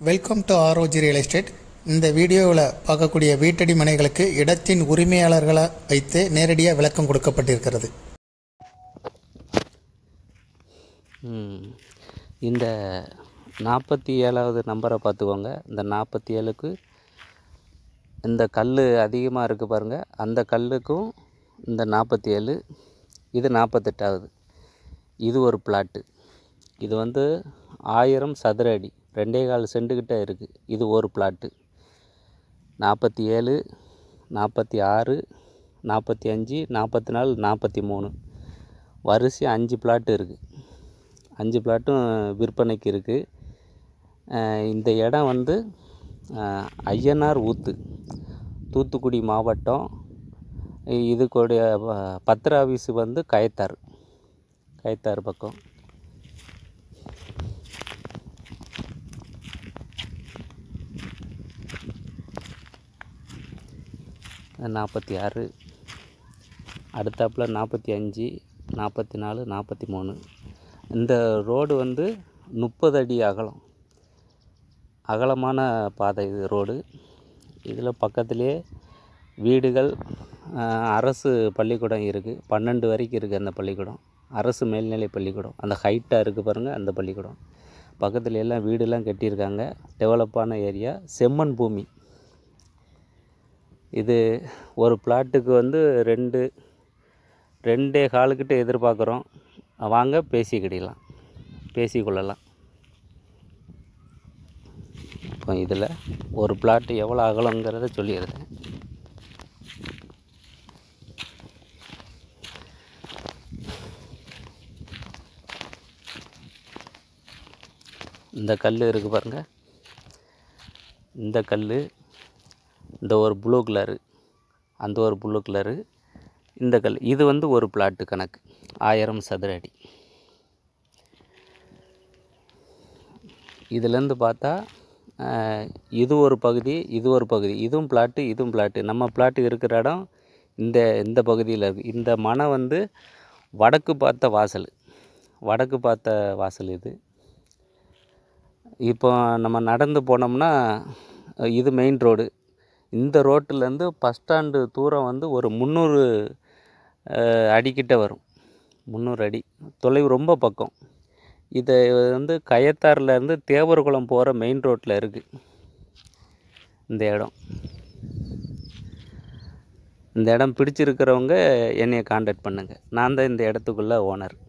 Welcome to R O G real estate இந்த வீடியோவில் பார்க்கக்கூடிய வீட்டடி மனைகளுக்கு இடத்தின் உரிமையாளர்களை வைத்து நேரடியாக விளக்கம் கொடுக்கப்பட்டிருக்கிறது ம். இந்த நாற்பத்தி ஏழாவது நம்பரை பார்த்துக்கோங்க இந்த நாற்பத்தி ஏழுக்கு இந்த கல் அதிகமாக இருக்குது பாருங்கள் அந்த கல்லுக்கும் இந்த நாற்பத்தி ஏழு இது நாற்பத்தெட்டாவது இது ஒரு பிளாட்டு இது வந்து ஆயிரம் சதுர அடி ரெண்டே கால் சென்ட்டுக்கிட்ட இருக்குது இது ஒரு பிளாட்டு நாற்பத்தி ஏழு நாற்பத்தி ஆறு நாற்பத்தி அஞ்சு நாற்பத்தி நாலு நாற்பத்தி மூணு வரிசை அஞ்சு பிளாட்டு இருக்குது அஞ்சு பிளாட்டும் விற்பனைக்கு இருக்குது இந்த இடம் வந்து அஹ், ஐயனார் ஊத்து தூத்துக்குடி மாவட்டம் இதுக்குடைய ப- பத்திர ஆஃபீஸு வந்து கயத்தார் கயத்தார் பக்கம் நாற்பத்தி ஆறு அடுத்தாப்புல நாற்பத்தி அஞ்சு நாற்பத்தி நாலு நாற்பத்தி மூணு இந்த ரோடு வந்து முப்பது அடி அகலம் அகலமான பாதை இது ரோடு இதில் பக்கத்துலேயே வீடுகள் ஆஹ், அரசு பள்ளிக்கூடம் இருக்குது பன்னெண்டு வரைக்கும் இருக்குது அந்த பள்ளிக்கூடம் அரசு மேல்நிலை பள்ளிக்கூடம் அந்த ஹைட்டாக இருக்குது பாருங்கள் அந்த பள்ளிக்கூடம் பக்கத்துல எல்லாம் வீடுலாம் கட்டியிருக்காங்க டெவலப்பான ஏரியா செம்மண் பூமி இது ஒரு பிளாட்டுக்கு வந்து ரெண்டு ரெண்டே காலுக்கிட்ட எதிர்பார்க்குறோம் வாங்க பேசிக்கிடலாம் பேசிக்கொள்ளலாம் இப்போ இதில் ஒரு பிளாட்டு எவ்வளோ அகலங்கிறத சொல்லிடுறேன் இந்த கல் இருக்குது பாருங்க இந்த கல் இந்த ஒரு ப்ளூ கலரு அந்த ஒரு ப்ளூ கலரு இந்த கல் இது வந்து ஒரு பிளாட்டு கணக்கு ஆயிரம் சதுர அடி இதுலேருந்து பார்த்தா ஆஹ், இது ஒரு பகுதி இது ஒரு பகுதி இதுவும் பிளாட்டு இதுவும் பிளாட்டு நம்ம பிளாட்டு இருக்கிற இடம் இந்த இந்த பகுதியில் இருக்குது இந்த மனை வந்து வடக்கு பார்த்த வாசல் வடக்கு பார்த்த வாசல் இது இப்போ நம்ம நடந்து போனோம்னா அஹ், இது மெயின் ரோடு இந்த ரோட்டிலேருந்து பஸ் ஸ்டாண்டு தூரம் வந்து ஒரு முந்நூறு அடிக்கிட்ட வரும் முந்நூறு அடி தொலைவு ரொம்ப பக்கம் இது வந்து கயத்தாறுலேருந்து தேவர்குளம் போகிற மெயின் ரோட்டில் இருக்குது இந்த இடம் இந்த இடம் பிடிச்சிருக்கிறவங்க என்னைய காண்டாக்ட் பண்ணுங்கள் நான் தான் இந்த இடத்துக்குள்ள ஓனர்